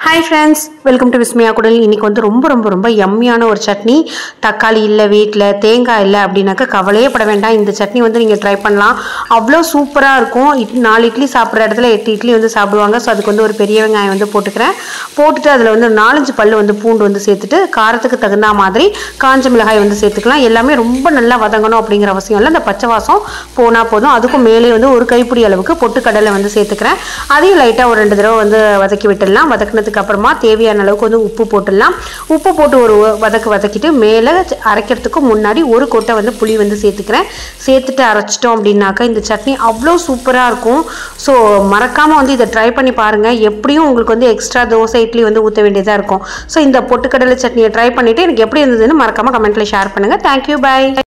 hi friends welcome to Vismaya குடல் இன்னைக்கு வந்து ரொம்ப ரொம்ப ரொம்ப யம்மியான ஒரு சட்னி தக்காளி இல்லை வீட்டில் தேங்காய் இல்லை அப்படின்னாக்கா கவலையே பட வேண்டாம் இந்த சட்னி வந்து நீங்கள் ட்ரை பண்ணலாம் அவ்வளோ சூப்பராக இருக்கும் இட் நாலு இட்லி சாப்பிட்ற இடத்துல எட்டு இட்லி வந்து சாப்பிடுவாங்க ஸோ அதுக்கு வந்து ஒரு பெரிய வெங்காயம் வந்து போட்டுக்கிறேன் போட்டுட்டு அதில் வந்து ஒரு நாலஞ்சு பல் வந்து பூண்டு வந்து சேர்த்துட்டு காரத்துக்கு தகுந்த மாதிரி காஞ்ச மிளகாய் வந்து சேர்த்துக்கலாம் எல்லாமே ரொம்ப நல்லா வதங்கணும் அப்படிங்கிற அவசியம் இல்லை அந்த பச்சை வாசம் போனால் போதும் அதுக்கும் மேலே வந்து ஒரு கைப்பிடி அளவுக்கு பொட்டுக்கடலை வந்து சேர்த்துக்கிறேன் அதையும் லைட்டாக ஒரு ரெண்டு தடவை வந்து வதக்கி விட்டுடலாம் வதக்குனதுக்கு அப்புறமா தேவையான அளவுக்கு வந்து உப்பு போட்டுடலாம் உப்பு போட்டு ஒரு வதக்கு வதக்கிட்டு மேலே அரைக்கிறதுக்கு முன்னாடி ஒரு கொட்டை வந்து புளி வந்து சேர்த்துக்கிறேன் சேர்த்துட்டு அரைச்சிட்டோம் அப்படின்னாக்கா இந்த சட்னி அவ்வளோ சூப்பராக இருக்கும் ஸோ மறக்காமல் வந்து இதை ட்ரை பண்ணி பாருங்கள் எப்படியும் உங்களுக்கு வந்து எக்ஸ்ட்ரா தோசை இட்லி வந்து ஊற்ற வேண்டியதாக இருக்கும் ஸோ இந்த பொட்டுக்கடலை சட்னியை ட்ரை பண்ணிவிட்டு எனக்கு எப்படி இருந்ததுன்னு மறக்காமல் கமெண்ட்டில் ஷேர் பண்ணுங்கள் தேங்க்யூ பை